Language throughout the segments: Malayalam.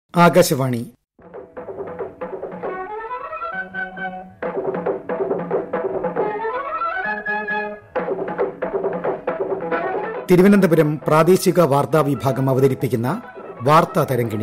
ആകാശവാണി തിരുവനന്തപുരം പ്രാദേശിക വാർത്താ വിഭാഗം അവതരിപ്പിക്കുന്ന വാർത്താ തരംഗിണി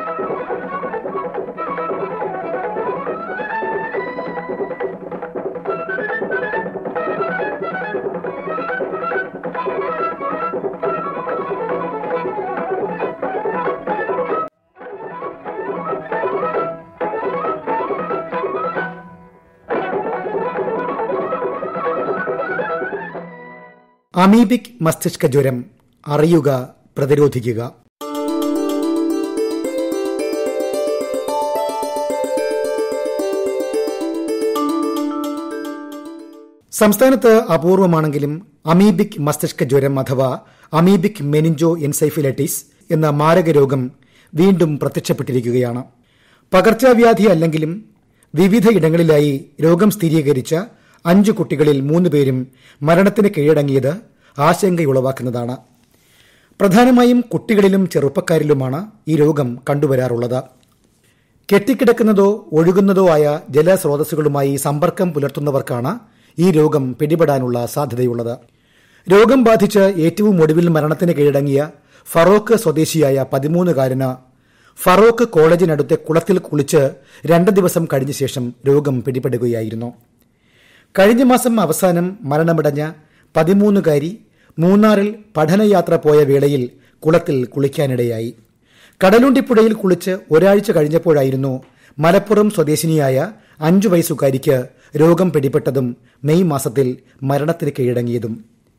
അമീബിക് മസ്തിഷ്ക ജ്വരം അറിയുക പ്രതിരോധിക്കുക സംസ്ഥാനത്ത് അപൂർവമാണെങ്കിലും അമീബിക് മസ്തിഷ്ക ജ്വരം അഥവാ അമീബിക് മെനിഞ്ചോ എൻസൈഫിലൈറ്റിസ് എന്ന മാരക രോഗം വീണ്ടും പ്രത്യക്ഷപ്പെട്ടിരിക്കുകയാണ് പകർച്ചവ്യാധി അല്ലെങ്കിലും വിവിധ ഇടങ്ങളിലായി രോഗം സ്ഥിരീകരിച്ച അഞ്ചു കുട്ടികളിൽ മൂന്ന് പേരും മരണത്തിന് കീഴടങ്ങിയത് ആശങ്കയുളവാക്കുന്നതാണ് പ്രധാനമായും കുട്ടികളിലും ചെറുപ്പക്കാരിലുമാണ് ഈ രോഗം കണ്ടുവരാറുള്ളത് കെട്ടിക്കിടക്കുന്നതോ ഒഴുകുന്നതോ ആയ ജലസ്രോതസ്സുകളുമായി സമ്പർക്കം പുലർത്തുന്നവർക്കാണ് ഈ രോഗം പിടിപെടാനുള്ള സാധ്യതയുള്ളത് രോഗം ബാധിച്ച് ഏറ്റവും ഒടുവിൽ മരണത്തിന് കീഴടങ്ങിയ ഫറോക്ക് സ്വദേശിയായ പതിമൂന്നുകാരന് ഫറോക്ക് കോളേജിനടുത്തെ കുളത്തിൽ കുളിച്ച് രണ്ട് ദിവസം കഴിഞ്ഞ ശേഷം രോഗം പിടിപെടുകയായിരുന്നു കഴിഞ്ഞ മാസം അവസാനം മരണമടഞ്ഞ പതിമൂന്നുകാരി മൂന്നാറിൽ പഠനയാത്ര പോയ വേളയിൽ കുളത്തിൽ കുളിക്കാനിടയായി കടലുണ്ടിപ്പുഴയിൽ കുളിച്ച് ഒരാഴ്ച കഴിഞ്ഞപ്പോഴായിരുന്നു മലപ്പുറം സ്വദേശിനിയായ അഞ്ചു വയസ്സുകാരിക്ക് രോഗം പിടിപെട്ടതും മെയ് മാസത്തിൽ മരണത്തിന് കീഴടങ്ങിയതും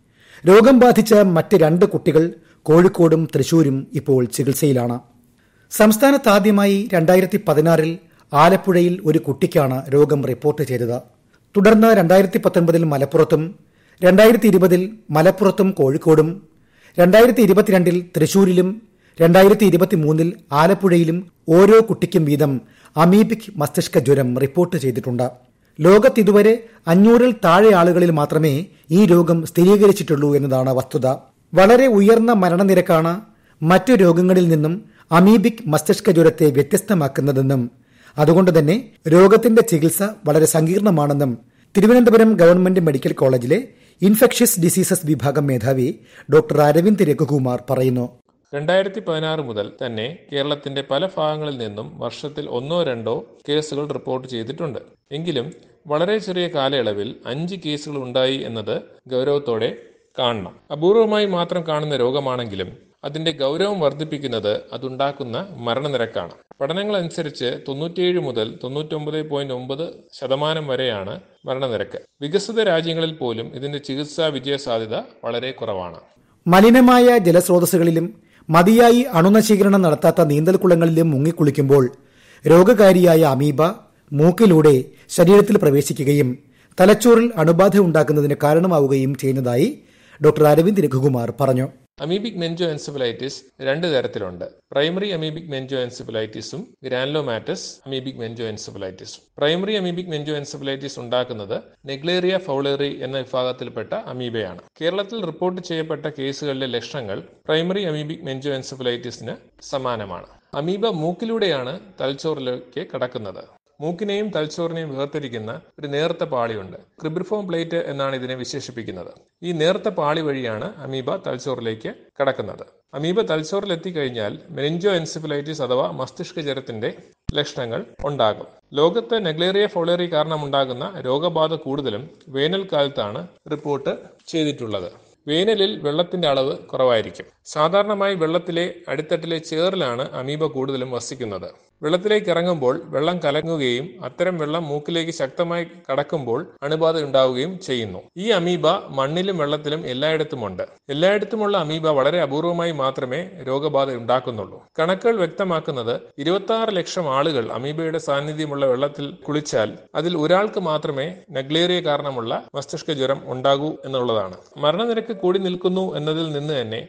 രോഗം ബാധിച്ച മറ്റ് രണ്ട് കുട്ടികൾ കോഴിക്കോടും തൃശൂരും ഇപ്പോൾ ചികിത്സയിലാണ് സംസ്ഥാനത്ത് ആദ്യമായി രണ്ടായിരത്തി പതിനാറിൽ ആലപ്പുഴയിൽ ഒരു കുട്ടിക്കാണ് രോഗം റിപ്പോർട്ട് ചെയ്തത് തുടർന്ന് രണ്ടായിരത്തി പത്തൊൻപതിൽ മലപ്പുറത്തും രണ്ടായിരത്തി ഇരുപതിൽ മലപ്പുറത്തും കോഴിക്കോടും രണ്ടായിരത്തി ഇരുപത്തിരണ്ടിൽ തൃശൂരിലും രണ്ടായിരത്തി ഇരുപത്തിമൂന്നിൽ ആലപ്പുഴയിലും ഓരോ കുട്ടിക്കും വീതം അമീബിക് മസ്തിഷ്ക ജ്വരം റിപ്പോർട്ട് ചെയ്തിട്ടുണ്ട് ലോകത്ത് ഇതുവരെ അഞ്ഞൂറിൽ താഴെ ആളുകളിൽ മാത്രമേ ഈ രോഗം സ്ഥിരീകരിച്ചിട്ടുള്ളൂ എന്നതാണ് വസ്തുത വളരെ ഉയർന്ന മരണനിരക്കാണ് മറ്റു രോഗങ്ങളിൽ നിന്നും അമീബിക് മസ്തിഷ്ക ജ്വരത്തെ വ്യത്യസ്തമാക്കുന്നതെന്നും അതുകൊണ്ട് തന്നെ രോഗത്തിന്റെ ചികിത്സ വളരെ സങ്കീർണമാണെന്നും തിരുവനന്തപുരം ഗവൺമെന്റ് മെഡിക്കൽ കോളേജിലെ ഇൻഫെക്ഷ്യസ് ഡിസീസസ് വിഭാഗം മേധാവി ഡോക്ടർ അരവിന്ദ് രഘുകുമാർ പറയുന്നു രണ്ടായിരത്തി പതിനാറ് മുതൽ തന്നെ കേരളത്തിന്റെ പല ഭാഗങ്ങളിൽ നിന്നും വർഷത്തിൽ ഒന്നോ രണ്ടോ കേസുകൾ റിപ്പോർട്ട് ചെയ്തിട്ടുണ്ട് എങ്കിലും വളരെ ചെറിയ കാലയളവിൽ അഞ്ച് കേസുകൾ ഉണ്ടായി എന്നത് ഗൗരവത്തോടെ കാണണം അപൂർവമായി മാത്രം കാണുന്ന രോഗമാണെങ്കിലും അതിന്റെ ഗൗരവം വർദ്ധിപ്പിക്കുന്നത് അതുണ്ടാക്കുന്ന മരണനിരക്കാണ് പഠനങ്ങൾ അനുസരിച്ച് തൊണ്ണൂറ്റിയേഴ് മുതൽ തൊണ്ണൂറ്റൊമ്പത് പോയിന്റ് ഒമ്പത് ശതമാനം വരെയാണ് മരണനിരക്ക് വികസിത രാജ്യങ്ങളിൽ പോലും ഇതിന്റെ ചികിത്സാ വിജയ സാധ്യത വളരെ കുറവാണ് മലിനമായ ജലസ്രോതസ്സുകളിലും മതിയായി അണുനശീകരണം നടത്താത്ത നീന്തൽക്കുളങ്ങളിലും മുങ്ങിക്കുളിക്കുമ്പോൾ രോഗകാരിയായ അമീബ മൂക്കിലൂടെ ശരീരത്തിൽ പ്രവേശിക്കുകയും തലച്ചോറിൽ അണുബാധ ഉണ്ടാക്കുന്നതിന് കാരണമാവുകയും ചെയ്യുന്നതായി ഡോക്ടർ അരവിന്ദ് രഘുകുമാർ പറഞ്ഞു അമീബിക് മെൻജോ എൻസെഫലൈറ്റിസ് രണ്ട് തരത്തിലുണ്ട് പ്രൈമറി അമീബിക് മെൻജോ എൻസെഫലൈറ്റിസും ഗ്രാൻലോമാറ്റസ് അമീബിക് മെൻജോ എൻസെഫലൈറ്റിസും പ്രൈമറി അമീബിക് മെൻജോ എൻസെഫലൈറ്റിസ് ഉണ്ടാക്കുന്നത് നെഗ്ലേറിയ ഫൗളേറി എന്ന വിഭാഗത്തിൽപ്പെട്ട അമീബയാണ് കേരളത്തിൽ റിപ്പോർട്ട് ചെയ്യപ്പെട്ട കേസുകളിലെ ലക്ഷണങ്ങൾ പ്രൈമറി അമീബിക് മെൻജോ എൻസെഫലൈറ്റിസിന് സമാനമാണ് അമീബ മൂക്കിലൂടെയാണ് തലച്ചോറിലേക്ക് കടക്കുന്നത് മൂക്കിനെയും തലച്ചോറിനെയും വേർതിരിക്കുന്ന ഒരു നേർത്ത പാളിയുണ്ട് ക്രിബ്രിഫോം പ്ലേറ്റ് എന്നാണ് ഇതിനെ വിശേഷിപ്പിക്കുന്നത് ഈ നേർത്ത പാളി വഴിയാണ് അമീബ തലച്ചോറിലേക്ക് കടക്കുന്നത് അമീബ തലച്ചോറിൽ എത്തിക്കഴിഞ്ഞാൽ മെനിഞ്ചോ എൻസിഫിലൈറ്റിസ് അഥവാ മസ്തിഷ്ക ജ്വരത്തിന്റെ ലക്ഷണങ്ങൾ ഉണ്ടാകും ലോകത്ത് നെഗ്ലേറിയ ഫോളേറി കാരണമുണ്ടാകുന്ന രോഗബാധ കൂടുതലും വേനൽക്കാലത്താണ് റിപ്പോർട്ട് ചെയ്തിട്ടുള്ളത് വേനലിൽ വെള്ളത്തിന്റെ അളവ് കുറവായിരിക്കും സാധാരണമായി വെള്ളത്തിലെ അടിത്തട്ടിലെ ചേറിലാണ് അമീബ കൂടുതലും വസിക്കുന്നത് വെള്ളത്തിലേക്ക് ഇറങ്ങുമ്പോൾ വെള്ളം കലങ്ങുകയും അത്തരം വെള്ളം മൂക്കിലേക്ക് ശക്തമായി കടക്കുമ്പോൾ അണുബാധ ഉണ്ടാവുകയും ചെയ്യുന്നു ഈ അമീബ മണ്ണിലും വെള്ളത്തിലും എല്ലായിടത്തുമുണ്ട് എല്ലായിടത്തുമുള്ള അമീബ വളരെ അപൂർവമായി മാത്രമേ രോഗബാധ ഉണ്ടാക്കുന്നുള്ളൂ കണക്കുകൾ വ്യക്തമാക്കുന്നത് ഇരുപത്തി ആറ് ലക്ഷം ആളുകൾ അമീബയുടെ സാന്നിധ്യമുള്ള വെള്ളത്തിൽ കുളിച്ചാൽ അതിൽ ഒരാൾക്ക് മാത്രമേ നഗ്ലേറിയ കാരണമുള്ള മസ്തിഷ്ക ജ്വരം ഉണ്ടാകൂ എന്നുള്ളതാണ് മരണനിരക്ക് കൂടി നിൽക്കുന്നു എന്നതിൽ നിന്ന് തന്നെ ഈ രോഗ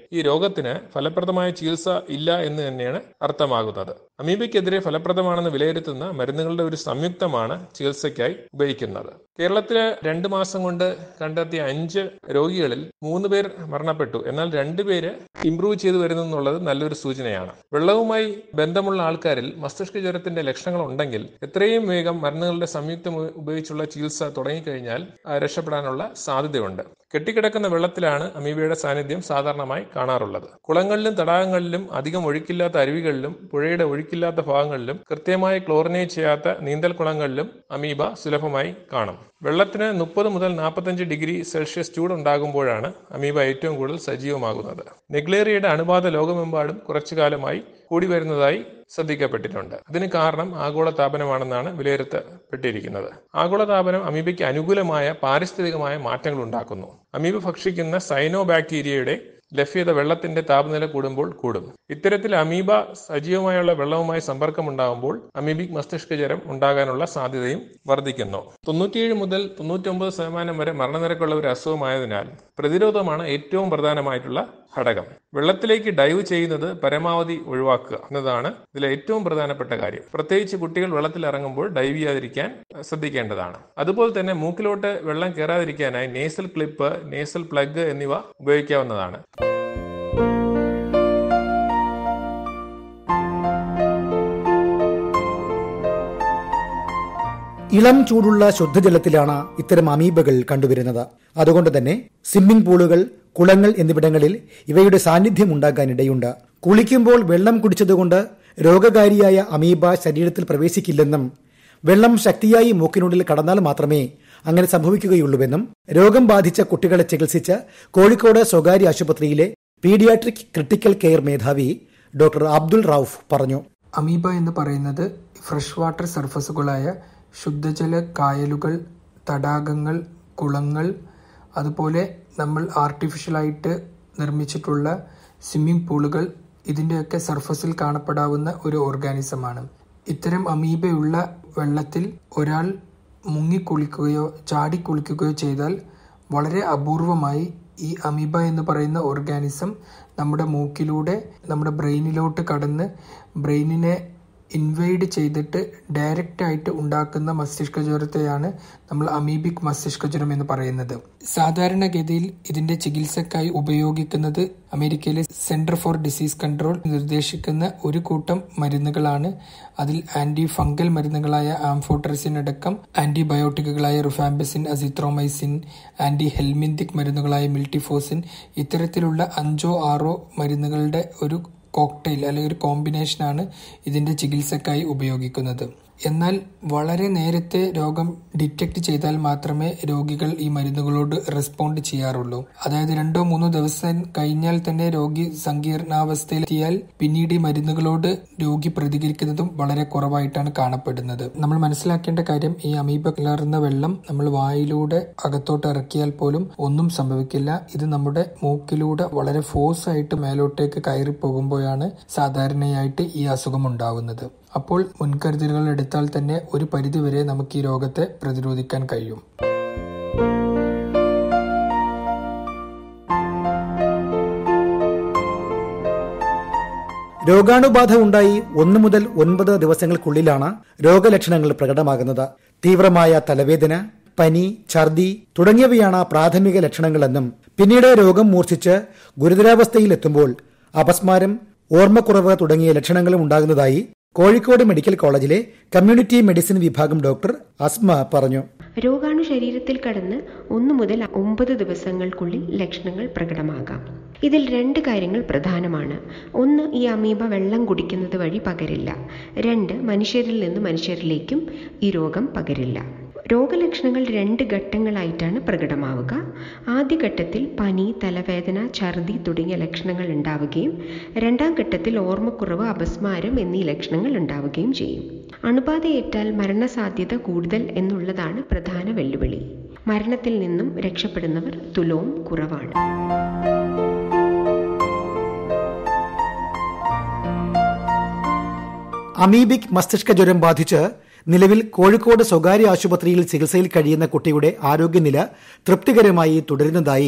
രോഗത്തിന് ഫലപ്രദമായ ചികിത്സ ഇല്ല എന്ന് തന്നെയാണ് അർത്ഥമാകുന്നത് അമീബയ്ക്കെതിരെ ഫലപ്രദമാണെന്ന് വിലയിരുത്തുന്ന മരുന്നുകളുടെ ഒരു സംയുക്തമാണ് ചികിത്സയ്ക്കായി ഉപയോഗിക്കുന്നത് കേരളത്തിലെ രണ്ട് മാസം കൊണ്ട് കണ്ടെത്തിയ അഞ്ച് രോഗികളിൽ മൂന്ന് പേർ മരണപ്പെട്ടു എന്നാൽ രണ്ടുപേര് ഇംപ്രൂവ് ചെയ്തു വരുന്നു എന്നുള്ളത് നല്ലൊരു സൂചനയാണ് വെള്ളവുമായി ബന്ധമുള്ള ആൾക്കാരിൽ മസ്തിഷ്ക ജ്വരത്തിന്റെ ലക്ഷണങ്ങൾ ഉണ്ടെങ്കിൽ എത്രയും വേഗം മരുന്നുകളുടെ സംയുക്തം ഉപയോഗിച്ചുള്ള ചികിത്സ തുടങ്ങിക്കഴിഞ്ഞാൽ രക്ഷപ്പെടാനുള്ള സാധ്യതയുണ്ട് കെട്ടിക്കിടക്കുന്ന വെള്ളത്തിലാണ് അമീബയുടെ സാന്നിധ്യം സാധാരണമായി കാണാറുള്ളത് കുളങ്ങളിലും തടാകങ്ങളിലും അധികം ഒഴുക്കില്ലാത്ത അരുവികളിലും പുഴയുടെ ഒഴുക്കില്ലാത്ത ഭാഗങ്ങളിലും കൃത്യമായി ക്ലോറിനേറ്റ് ചെയ്യാത്ത നീന്തൽ കുളങ്ങളിലും അമീബ സുലഭമായി കാണും വെള്ളത്തിന് മുപ്പത് മുതൽ നാൽപ്പത്തഞ്ച് ഡിഗ്രി സെൽഷ്യസ് ചൂടുണ്ടാകുമ്പോഴാണ് അമീബ ഏറ്റവും കൂടുതൽ സജീവമാകുന്നത് നെഗ്ലേറിയയുടെ അണുബാധ ലോകമെമ്പാടും കുറച്ചു കാലമായി കൂടി വരുന്നതായി ശ്രദ്ധിക്കപ്പെട്ടിട്ടുണ്ട് അതിന് കാരണം ആഗോള താപനമാണെന്നാണ് വിലയിരുത്തപ്പെട്ടിരിക്കുന്നത് ആഗോളതാപനം അമീബയ്ക്ക് അനുകൂലമായ പാരിസ്ഥിതികമായ മാറ്റങ്ങൾ ഉണ്ടാക്കുന്നു അമീബ ഭക്ഷിക്കുന്ന സൈനോ ബാക്ടീരിയയുടെ ലഭ്യത വെള്ളത്തിന്റെ താപനില കൂടുമ്പോൾ കൂടും ഇത്തരത്തിൽ അമീബ സജീവമായുള്ള വെള്ളവുമായി സമ്പർക്കമുണ്ടാകുമ്പോൾ അമീബിക് മസ്തിഷ്ക ജ്വരം ഉണ്ടാകാനുള്ള സാധ്യതയും വർദ്ധിക്കുന്നു തൊണ്ണൂറ്റിയേഴ് മുതൽ തൊണ്ണൂറ്റൊമ്പത് ശതമാനം വരെ മരണനിരക്കുള്ള ഒരു അസുഖമായതിനാൽ പ്രതിരോധമാണ് ഏറ്റവും പ്രധാനമായിട്ടുള്ള ഘടകം വെള്ളത്തിലേക്ക് ഡൈവ് ചെയ്യുന്നത് പരമാവധി ഒഴിവാക്കുക എന്നതാണ് ഇതിലെ ഏറ്റവും പ്രധാനപ്പെട്ട കാര്യം പ്രത്യേകിച്ച് കുട്ടികൾ വെള്ളത്തിൽ ഇറങ്ങുമ്പോൾ ഡൈവ് ചെയ്യാതിരിക്കാൻ ശ്രദ്ധിക്കേണ്ടതാണ് അതുപോലെ തന്നെ മൂക്കിലോട്ട് വെള്ളം കയറാതിരിക്കാനായി നേസൽ ക്ലിപ്പ് നേസൽ പ്ലഗ് എന്നിവ ഉപയോഗിക്കാവുന്നതാണ് ഇളം ചൂടുള്ള ശുദ്ധജലത്തിലാണ് ഇത്തരം അമീബകൾ കണ്ടുവരുന്നത് അതുകൊണ്ട് തന്നെ സ്വിമ്മിംഗ് പൂളുകൾ കുളങ്ങൾ എന്നിവിടങ്ങളിൽ ഇവയുടെ സാന്നിധ്യം ഉണ്ടാകാനിടയുണ്ട് കുളിക്കുമ്പോൾ വെള്ളം കുടിച്ചതുകൊണ്ട് രോഗകാരിയായ അമീബ ശരീരത്തിൽ പ്രവേശിക്കില്ലെന്നും വെള്ളം ശക്തിയായി മൂക്കിനുള്ളിൽ കടന്നാൽ മാത്രമേ അങ്ങനെ സംഭവിക്കുകയുള്ളൂവെന്നും രോഗം ബാധിച്ച കുട്ടികളെ ചികിത്സിച്ച് കോഴിക്കോട് സ്വകാര്യ ആശുപത്രിയിലെ പീഡിയാട്രിക് ക്രിട്ടിക്കൽ കെയർ മേധാവി ഡോക്ടർ അബ്ദുൾ റൌഫ് പറഞ്ഞു അമീബ എന്ന് പറയുന്നത് ഫ്രഷ് വാട്ടർ സർഫസുകളായ ശുദ്ധജല കായലുകൾ തടാകങ്ങൾ കുളങ്ങൾ അതുപോലെ നമ്മൾ ആർട്ടിഫിഷ്യലായിട്ട് നിർമ്മിച്ചിട്ടുള്ള സ്വിമ്മിംഗ് പൂളുകൾ ഇതിൻ്റെയൊക്കെ സർഫസിൽ കാണപ്പെടാവുന്ന ഒരു ഓർഗാനിസമാണ് ഇത്തരം അമീബയുള്ള വെള്ളത്തിൽ ഒരാൾ മുങ്ങിക്കുളിക്കുകയോ ചാടിക്കുളിക്കുകയോ ചെയ്താൽ വളരെ അപൂർവമായി ഈ അമീബ എന്ന് പറയുന്ന ഓർഗാനിസം നമ്മുടെ മൂക്കിലൂടെ നമ്മുടെ ബ്രെയിനിലോട്ട് കടന്ന് ബ്രെയിനിനെ ഇൻവൈഡ് ചെയ്തിട്ട് ഡയറക്റ്റ് ആയിട്ട് ഉണ്ടാക്കുന്ന മസ്തിഷ്ക ജ്വരത്തെയാണ് നമ്മൾ അമീബിക് മസ്തിഷ്ക ജ്വരം എന്ന് പറയുന്നത് സാധാരണഗതിയിൽ ഇതിന്റെ ചികിത്സക്കായി ഉപയോഗിക്കുന്നത് അമേരിക്കയിലെ സെന്റർ ഫോർ ഡിസീസ് കൺട്രോൾ നിർദ്ദേശിക്കുന്ന ഒരു കൂട്ടം മരുന്നുകളാണ് അതിൽ ആന്റി ഫംഗൽ മരുന്നുകളായ ആംഫോട്രസിൻ അടക്കം ആന്റിബയോട്ടിക്കുകളായ റുഫാംബസിൻ അസിത്രോമൈസിൻ ആന്റി ഹെൽമിന്തിക് മരുന്നുകളായ മിൽട്ടിഫോസിൻ ഇത്തരത്തിലുള്ള അഞ്ചോ ആറോ മരുന്നുകളുടെ ഒരു കോക്ടെയിൽ അല്ലെങ്കിൽ ഒരു കോമ്പിനേഷനാണ് ഇതിന്റെ ചികിത്സക്കായി ഉപയോഗിക്കുന്നത് എന്നാൽ വളരെ നേരത്തെ രോഗം ഡിറ്റക്ട് ചെയ്താൽ മാത്രമേ രോഗികൾ ഈ മരുന്നുകളോട് റെസ്പോണ്ട് ചെയ്യാറുള്ളൂ അതായത് രണ്ടോ മൂന്നോ ദിവസം കഴിഞ്ഞാൽ തന്നെ രോഗി സങ്കീർണാവസ്ഥയിലെത്തിയാൽ പിന്നീട് ഈ മരുന്നുകളോട് രോഗി പ്രതികരിക്കുന്നതും വളരെ കുറവായിട്ടാണ് കാണപ്പെടുന്നത് നമ്മൾ മനസ്സിലാക്കേണ്ട കാര്യം ഈ അമീബ കലർന്ന വെള്ളം നമ്മൾ വായിലൂടെ അകത്തോട്ട് ഇറക്കിയാൽ പോലും ഒന്നും സംഭവിക്കില്ല ഇത് നമ്മുടെ മൂക്കിലൂടെ വളരെ ഫോഴ്സ് ആയിട്ട് മേലോട്ടേക്ക് കയറി പോകുമ്പോഴാണ് സാധാരണയായിട്ട് ഈ അസുഖം ഉണ്ടാവുന്നത് അപ്പോൾ മുൻകരുതലുകൾ എടുത്താൽ തന്നെ ഒരു പരിധിവരെ നമുക്ക് ഈ രോഗത്തെ പ്രതിരോധിക്കാൻ കഴിയും രോഗാണുബാധ ഉണ്ടായി ഒന്നു മുതൽ ഒൻപത് ദിവസങ്ങൾക്കുള്ളിലാണ് രോഗലക്ഷണങ്ങൾ പ്രകടമാകുന്നത് തീവ്രമായ തലവേദന പനി ഛർദി തുടങ്ങിയവയാണ് പ്രാഥമിക ലക്ഷണങ്ങളെന്നും പിന്നീട് രോഗം മൂർച്ഛിച്ച് ഗുരുതരാവസ്ഥയിലെത്തുമ്പോൾ അപസ്മാരം ഓർമ്മക്കുറവ് തുടങ്ങിയ ലക്ഷണങ്ങളും ഉണ്ടാകുന്നതായി കോഴിക്കോട് മെഡിക്കൽ കോളേജിലെ കമ്മ്യൂണിറ്റി മെഡിസിൻ വിഭാഗം ഡോക്ടർ അസ്മ പറഞ്ഞു രോഗാണു ശരീരത്തിൽ കടന്ന് ഒന്നു മുതൽ ഒമ്പത് ദിവസങ്ങൾക്കുള്ളിൽ ലക്ഷണങ്ങൾ പ്രകടമാകാം ഇതിൽ രണ്ട് കാര്യങ്ങൾ പ്രധാനമാണ് ഒന്ന് ഈ അമീബ വെള്ളം കുടിക്കുന്നത് വഴി പകരില്ല രണ്ട് മനുഷ്യരിൽ നിന്ന് മനുഷ്യരിലേക്കും ഈ രോഗം പകരില്ല രോഗലക്ഷണങ്ങൾ രണ്ട് ഘട്ടങ്ങളായിട്ടാണ് പ്രകടമാവുക ആദ്യഘട്ടത്തിൽ പനി തലവേദന ഛർദി തുടങ്ങിയ ലക്ഷണങ്ങൾ ഉണ്ടാവുകയും രണ്ടാം ഘട്ടത്തിൽ ഓർമ്മക്കുറവ് അപസ്മാരം എന്നീ ലക്ഷണങ്ങൾ ഉണ്ടാവുകയും ചെയ്യും അണുബാധയേറ്റാൽ മരണസാധ്യത കൂടുതൽ എന്നുള്ളതാണ് പ്രധാന വെല്ലുവിളി മരണത്തിൽ നിന്നും രക്ഷപ്പെടുന്നവർ തുലവും കുറവാണ് അമീബിക് മസ്തിഷ്ക ജ്വരം ബാധിച്ച് നിലവിൽ കോഴിക്കോട് സ്വകാര്യ ആശുപത്രിയിൽ ചികിത്സയിൽ കഴിയുന്ന കുട്ടിയുടെ ആരോഗ്യനില തൃപ്തികരമായി തുടരുന്നതായി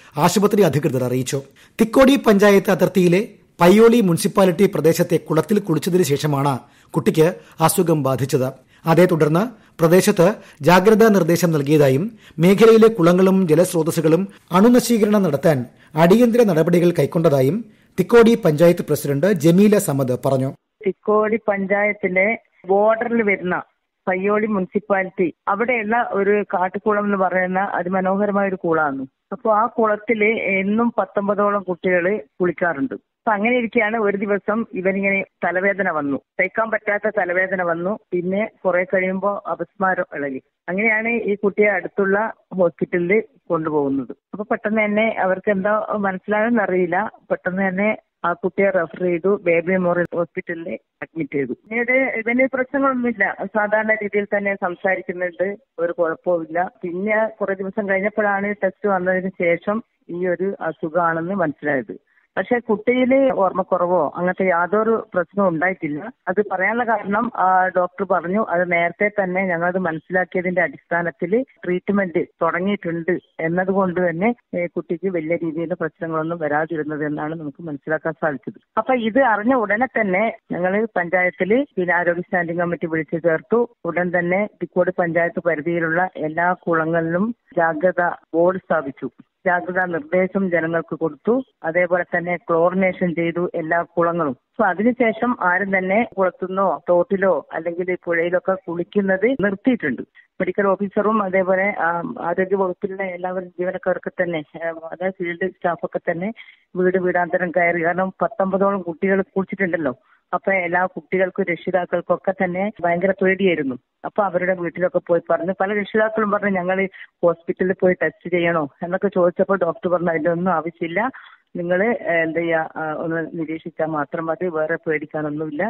ആശുപത്രി അധികൃതർ അറിയിച്ചു തിക്കോടി പഞ്ചായത്ത് അതിർത്തിയിലെ പയ്യോളി മുനിസിപ്പാലിറ്റി പ്രദേശത്തെ കുളത്തിൽ കുളിച്ചതിനു ശേഷമാണ് കുട്ടിക്ക് അസുഖം ബാധിച്ചത് അതേ തുടർന്ന് പ്രദേശത്ത് ജാഗ്രതാ നിർദ്ദേശം നൽകിയതായും മേഖലയിലെ കുളങ്ങളും ജലസ്രോതസ്സുകളും അണുനശീകരണം നടത്താൻ അടിയന്തര നടപടികൾ കൈക്കൊണ്ടതായും തിക്കോടി പഞ്ചായത്ത് പ്രസിഡന്റ് ജമീല സമദ് പറഞ്ഞു തിക്കോടി പഞ്ചായത്തിലെ ബോർഡറിൽ വരുന്ന പയ്യോളി മുനിസിപ്പാലിറ്റി അവിടെയുള്ള ഒരു കാട്ടുകുളം എന്ന് പറയുന്ന അതിമനോഹരമായ ഒരു കുളമാണ് അപ്പോൾ ആ കുളത്തില് എന്നും പത്തൊമ്പതോളം കുട്ടികൾ കുളിക്കാറുണ്ട് അപ്പൊ അങ്ങനെ ഇരിക്കുകയാണ് ഒരു ദിവസം ഇവനിങ്ങനെ തലവേദന വന്നു സഹിക്കാൻ പറ്റാത്ത തലവേദന വന്നു പിന്നെ കുറെ കഴിയുമ്പോൾ അപസ്മാരം ഇളകി അങ്ങനെയാണ് ഈ കുട്ടിയെ അടുത്തുള്ള ഹോസ്പിറ്റലിൽ കൊണ്ടുപോകുന്നത് അപ്പൊ പെട്ടെന്ന് തന്നെ അവർക്ക് എന്താ മനസ്സിലായെന്ന് അറിയില്ല പെട്ടെന്ന് തന്നെ ആ കുട്ടിയെ റെഫർ ചെയ്തു ബേബി മെമ്മോറിയൽ ഹോസ്പിറ്റലിൽ അഡ്മിറ്റ് ചെയ്തു പിന്നീട് ഇവന് പ്രശ്നങ്ങളൊന്നുമില്ല സാധാരണ രീതിയിൽ തന്നെ സംസാരിക്കുന്നുണ്ട് ഒരു കുഴപ്പവുമില്ല പിന്നെ കുറെ ദിവസം കഴിഞ്ഞപ്പോഴാണ് ടെസ്റ്റ് വന്നതിന് ശേഷം ഈ ഒരു അസുഖമാണെന്ന് മനസ്സിലായത് പക്ഷെ കുട്ടിയിൽ ഓർമ്മക്കുറവോ അങ്ങനത്തെ യാതൊരു പ്രശ്നവും ഉണ്ടായിട്ടില്ല അത് പറയാനുള്ള കാരണം ഡോക്ടർ പറഞ്ഞു അത് നേരത്തെ തന്നെ ഞങ്ങളത് മനസ്സിലാക്കിയതിന്റെ അടിസ്ഥാനത്തിൽ ട്രീറ്റ്മെന്റ് തുടങ്ങിയിട്ടുണ്ട് എന്നതുകൊണ്ട് തന്നെ കുട്ടിക്ക് വലിയ രീതിയിൽ പ്രശ്നങ്ങളൊന്നും വരാതിരുന്നത് എന്നാണ് നമുക്ക് മനസ്സിലാക്കാൻ സാധിച്ചത് അപ്പൊ ഇത് അറിഞ്ഞ ഉടനെ തന്നെ ഞങ്ങൾ പഞ്ചായത്തിൽ പിന്നെ ആരോഗ്യ സ്റ്റാൻഡിംഗ് കമ്മിറ്റി വിളിച്ചു ചേർത്തു ഉടൻ തന്നെ തിക്കോട് പഞ്ചായത്ത് പരിധിയിലുള്ള എല്ലാ കുളങ്ങളിലും ജാഗ്രത ബോർഡ് സ്ഥാപിച്ചു ജാഗ്രതാ നിർദ്ദേശം ജനങ്ങൾക്ക് കൊടുത്തു അതേപോലെ തന്നെ ക്ലോറിനേഷൻ ചെയ്തു എല്ലാ കുളങ്ങളും സോ അതിനുശേഷം ആരും തന്നെ കുളത്തുനിന്നോ തോട്ടിലോ അല്ലെങ്കിൽ പുഴയിലൊക്കെ കുളിക്കുന്നത് നിർത്തിയിട്ടുണ്ട് മെഡിക്കൽ ഓഫീസറും അതേപോലെ ആരോഗ്യ വകുപ്പിലുള്ള എല്ലാവരും ജീവനക്കാർക്ക് തന്നെ അതായത് ഫീൽഡ് സ്റ്റാഫൊക്കെ തന്നെ വീട് വീടാന്തരം കയറി കാരണം പത്തൊമ്പതോളം കുട്ടികൾ കുളിച്ചിട്ടുണ്ടല്ലോ അപ്പൊ എല്ലാ കുട്ടികൾക്കും രക്ഷിതാക്കൾക്കും ഒക്കെ തന്നെ ഭയങ്കര പേടിയായിരുന്നു അപ്പൊ അവരുടെ വീട്ടിലൊക്കെ പോയി പറഞ്ഞു പല രക്ഷിതാക്കളും പറഞ്ഞു ഞങ്ങൾ ഹോസ്പിറ്റലിൽ പോയി ടെസ്റ്റ് ചെയ്യണോ എന്നൊക്കെ ചോദിച്ചപ്പോൾ ഡോക്ടർ പറഞ്ഞു അതിന്റെ ഒന്നും ആവശ്യമില്ല നിങ്ങൾ എന്താ ചെയ്യാ ഒന്ന് നിരീക്ഷിച്ചാൽ മാത്രം മതി വേറെ പേടിക്കാനൊന്നുമില്ല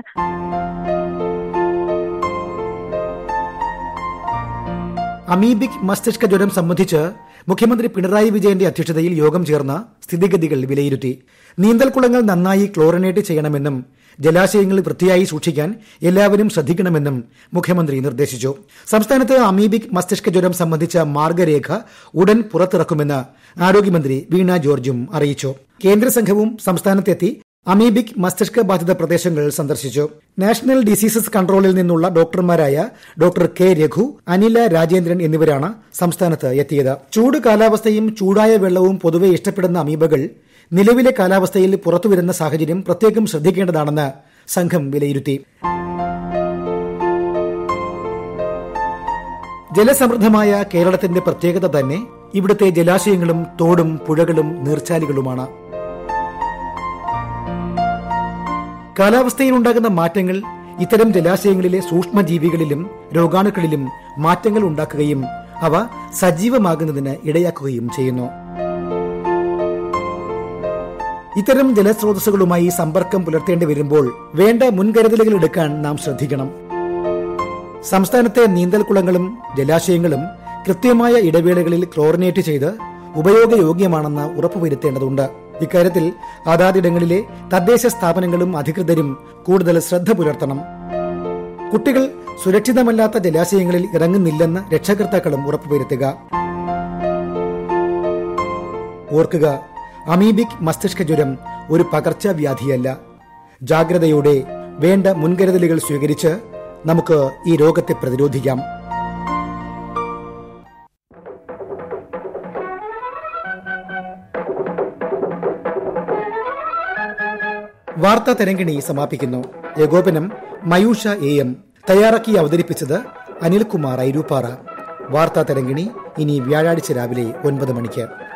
അമീബിക് മസ്തിഷ്ക ജ്വരം സംബന്ധിച്ച് മുഖ്യമന്ത്രി പിണറായി വിജയന്റെ അധ്യക്ഷതയിൽ യോഗം ചേർന്ന് സ്ഥിതിഗതികൾ വിലയിരുത്തി നീന്തൽക്കുളങ്ങൾ നന്നായി ക്ലോറിനേറ്റ് ചെയ്യണമെന്നും ജലാശയങ്ങൾ വൃത്തിയായി സൂക്ഷിക്കാൻ എല്ലാവരും ശ്രദ്ധിക്കണമെന്നും മുഖ്യമന്ത്രി നിർദ്ദേശിച്ചു സംസ്ഥാനത്ത് അമീബിക് മസ്തിഷ്ക ജ്വരം സംബന്ധിച്ച മാർഗരേഖ ഉടൻ പുറത്തിറക്കുമെന്ന് ആരോഗ്യമന്ത്രി വീണ ജോർജും അറിയിച്ചു കേന്ദ്ര സംഘവും സംസ്ഥാനത്തെത്തി അമീബിക് മസ്തിഷ്ക ബാധിത പ്രദേശങ്ങൾ സന്ദർശിച്ചു നാഷണൽ ഡിസീസസ് കൺട്രോളിൽ നിന്നുള്ള ഡോക്ടർമാരായ ഡോക്ടർ കെ രഘു അനില രാജേന്ദ്രൻ എന്നിവരാണ് സംസ്ഥാനത്ത് എത്തിയത് ചൂട് കാലാവസ്ഥയും ചൂടായ വെള്ളവും പൊതുവെ ഇഷ്ടപ്പെടുന്ന അമീബകൾ നിലവിലെ കാലാവസ്ഥയിൽ പുറത്തുവരുന്ന സാഹചര്യം പ്രത്യേകം ശ്രദ്ധിക്കേണ്ടതാണെന്ന് സംഘം വിലയിരുത്തി ജലസമൃദ്ധമായ കേരളത്തിന്റെ പ്രത്യേകത തന്നെ ഇവിടുത്തെ ജലാശയങ്ങളും തോടും പുഴകളും നീർച്ചാലുകളുമാണ് കാലാവസ്ഥയിലുണ്ടാകുന്ന മാറ്റങ്ങൾ ഇത്തരം ജലാശയങ്ങളിലെ സൂക്ഷ്മജീവികളിലും രോഗാണുക്കളിലും മാറ്റങ്ങൾ ഉണ്ടാക്കുകയും അവ സജീവമാകുന്നതിന് ഇടയാക്കുകയും ചെയ്യുന്നു ഇത്തരം ജലസ്രോതസ്സുകളുമായി സമ്പർക്കം പുലർത്തേണ്ടി വരുമ്പോൾ വേണ്ട മുൻകരുതലുകൾ എടുക്കാൻ നാം ശ്രദ്ധിക്കണം സംസ്ഥാനത്തെ നീന്തൽക്കുളങ്ങളും ജലാശയങ്ങളും കൃത്യമായ ഇടവേളകളിൽ ക്ലോറിനേറ്റ് ചെയ്ത് ഉപയോഗയോഗ്യമാണെന്ന് ഉറപ്പുവരുത്തേണ്ടതുണ്ട് ഇക്കാര്യത്തിൽ അതാതിടങ്ങളിലെ തദ്ദേശ സ്ഥാപനങ്ങളും അധികൃതരും കൂടുതൽ ശ്രദ്ധ പുലർത്തണം കുട്ടികൾ സുരക്ഷിതമല്ലാത്ത ജലാശയങ്ങളിൽ ഇറങ്ങുന്നില്ലെന്ന് രക്ഷകർത്താക്കളും ഉറപ്പുവരുത്തുക ഓർക്കുക അമീബിക് മസ്തിഷ്ക ജ്വരം ഒരു പകർച്ചവ്യാധിയല്ല ജാഗ്രതയോടെ വേണ്ട മുൻകരുതലുകൾ സ്വീകരിച്ച് നമുക്ക് ഈ രോഗത്തെ പ്രതിരോധിക്കാം വാർത്താ തരംഗിണി സമാപിക്കുന്നു ഏകോപനം മയൂഷ എ എം തയ്യാറാക്കി അവതരിപ്പിച്ചത് അനിൽകുമാർ ഐരൂപ്പാറ വാർത്താ തരംഗിണി ഇനി വ്യാഴാഴ്ച രാവിലെ ഒൻപത് മണിക്ക്